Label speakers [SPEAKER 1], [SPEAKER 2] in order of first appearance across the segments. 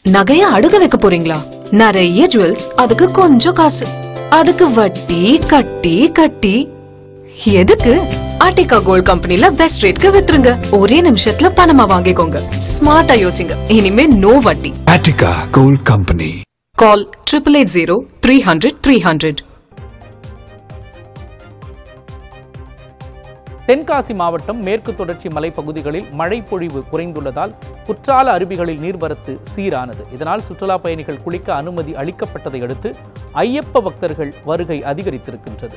[SPEAKER 1] நகைய அடுக்க வைக்க போறீங்களா நிறைய ஜுவல்ஸ் அதுக்கு கொஞ்சம் காசு அதுக்கு வட்டி கட்டி கட்டி எதுக்கு ஆர்டிகா கோல்ட் கம்பெனில பெஸ்ட் ரேட்க்கு வித்துருங்க ஒரே நிமிஷத்துல பணமா வாங்கிக்கோங்க ஸ்மார்ட்டா யோசிங்க இனிமே நோ வட்டி
[SPEAKER 2] Attica Gold Company.
[SPEAKER 1] Call triple eight zero three hundred three hundred
[SPEAKER 3] Tenkasi மாவட்டம் மேற்கு தொடர்ச்சி மலைப்பகுதிகளில் மழை பொழிவு குறைந்துள்ளதால் குற்றால அருவிகளில் நீர்வரத்து சீரானது இதனால் சுற்றுலா பயணிகள் குளிக்க அனுமதி அளிக்கப்பட்டதை அடுத்து ஐயப்ப பக்தர்கள் வருகை அதிகரித்திருக்கின்றது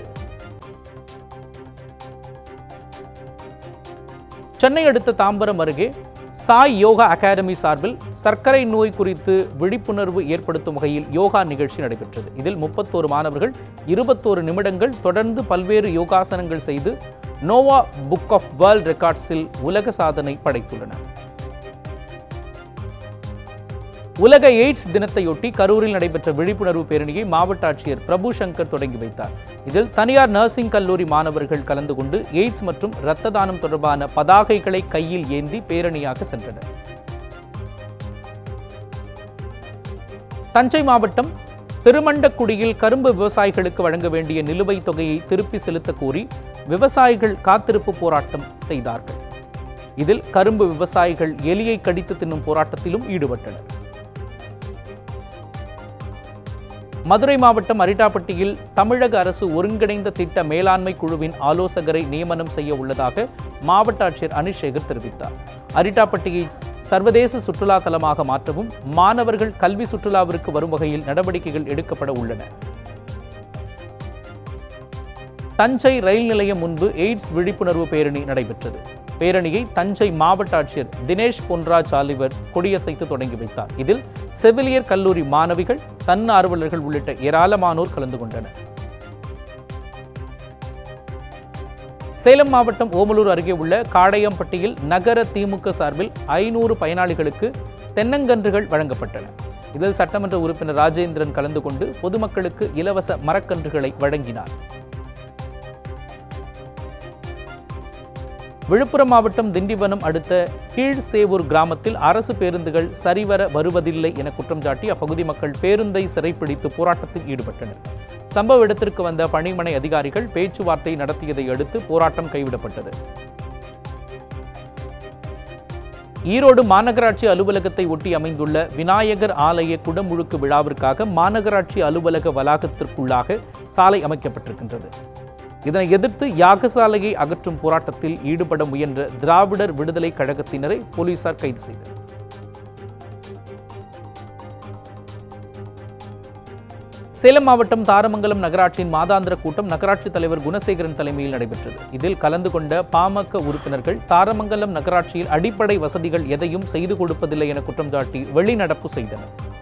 [SPEAKER 3] சென்னை அடுத்த தாம்பரம் அருகே சாய் யோகா அகாடமி சார்பில் சர்க்கரை நோய் குறித்து விழிப்புணர்வு ஏற்படுத்தும் வகையில் யோகா நிகழ்ச்சி நடைபெற்றது இதில் முப்பத்தோரு மாணவர்கள் இருபத்தோரு நிமிடங்கள் தொடர்ந்து பல்வேறு யோகாசனங்கள் செய்து நோவா புக் ஆஃப் வேர்ல்ட் ரெக்கார்ட்ஸில் உலக சாதனை படைத்துள்ளனர் உலக எய்ட்ஸ் தினத்தையொட்டி கரூரில் நடைபெற்ற விழிப்புணர்வு பேரணியை மாவட்ட ஆட்சியர் பிரபு சங்கர் தொடங்கி வைத்தார் இதில் தனியார் நர்சிங் கல்லூரி மாணவர்கள் கலந்து கொண்டு எய்ட்ஸ் மற்றும் இரத்த தானம் தொடர்பான பதாகைகளை கையில் ஏந்தி பேரணியாக சென்றனர் தஞ்சை மாவட்டம் திருமண்டக்குடியில் கரும்பு விவசாயிகளுக்கு வழங்க வேண்டிய நிலுவைத் தொகையை திருப்பி செலுத்த கோரி விவசாயிகள் காத்திருப்பு போராட்டம் செய்தார்கள் இதில் கரும்பு விவசாயிகள் எலியை கடித்து தின்னும் போராட்டத்திலும் ஈடுபட்டனர் மதுரை மாவட்டம் அரிட்டாப்பட்டியில் தமிழக அரசு ஒருங்கிணைந்த திட்ட மேலாண்மை குழுவின் ஆலோசகரை நியமனம் செய்ய உள்ளதாக மாவட்ட ஆட்சியர் அனிஷேகர் தெரிவித்தார் அரிட்டாப்பட்டியை சர்வதேச சுற்றுலா தலமாக மாற்றவும் மாணவர்கள் கல்வி சுற்றுலாவிற்கு வரும் வகையில் நடவடிக்கைகள் எடுக்கப்பட உள்ளன தஞ்சை ரயில் நிலையம் முன்பு எய்ட்ஸ் விழிப்புணர்வு பேரணி நடைபெற்றது பேரணியை தஞ்சை மாவட்ட ஆட்சியர் தினேஷ் பொன்ராஜ் ஆலிவர் கொடியசைத்து தொடங்கி வைத்தார் இதில் செவிலியர் கல்லூரி மாணவிகள் தன்னார்வலர்கள் உள்ளிட்ட ஏராளமானோர் கலந்து கொண்டனர் சேலம் மாவட்டம் ஓமலூர் அருகே உள்ள காடையம்பட்டியில் நகர திமுக சார்பில் ஐநூறு பயனாளிகளுக்கு தென்னங்கன்றுகள் வழங்கப்பட்டன இதில் சட்டமன்ற உறுப்பினர் ராஜேந்திரன் கலந்து கொண்டு பொதுமக்களுக்கு இலவச மரக்கன்றுகளை வழங்கினார் விழுப்புரம் மாவட்டம் திண்டிவனம் அடுத்த கீழ்சேவூர் கிராமத்தில் அரசு பேருந்துகள் சரிவர வருவதில்லை என குற்றம் சாட்டி அப்பகுதி மக்கள் பேருந்தை சிறைப்பிடித்து போராட்டத்தில் ஈடுபட்டனர் சம்பவ இடத்திற்கு வந்த பணிமனை அதிகாரிகள் பேச்சுவார்த்தை நடத்தியதை அடுத்து போராட்டம் கைவிடப்பட்டது ஈரோடு மாநகராட்சி அலுவலகத்தை ஒட்டி அமைந்துள்ள விநாயகர் ஆலய குடமுழுக்கு விழாவிற்காக மாநகராட்சி அலுவலக வளாகத்திற்குள்ளாக சாலை அமைக்கப்பட்டிருக்கின்றது இதனை எதிர்த்து யாகசாலையை அகற்றும் போராட்டத்தில் ஈடுபட முயன்ற திராவிடர் விடுதலை கழகத்தினரை போலீசார் கைது செய்தனர் சேலம் மாவட்டம் தாரமங்கலம் நகராட்சியின் மாதாந்திர கூட்டம் நகராட்சி தலைவர் குணசேகரன் தலைமையில் நடைபெற்றது இதில் கலந்து கொண்ட பாமக உறுப்பினர்கள் தாரமங்கலம் நகராட்சியில் அடிப்படை வசதிகள் எதையும் செய்து கொடுப்பதில்லை என குற்றம் சாட்டி வெளிநடப்பு செய்தனர்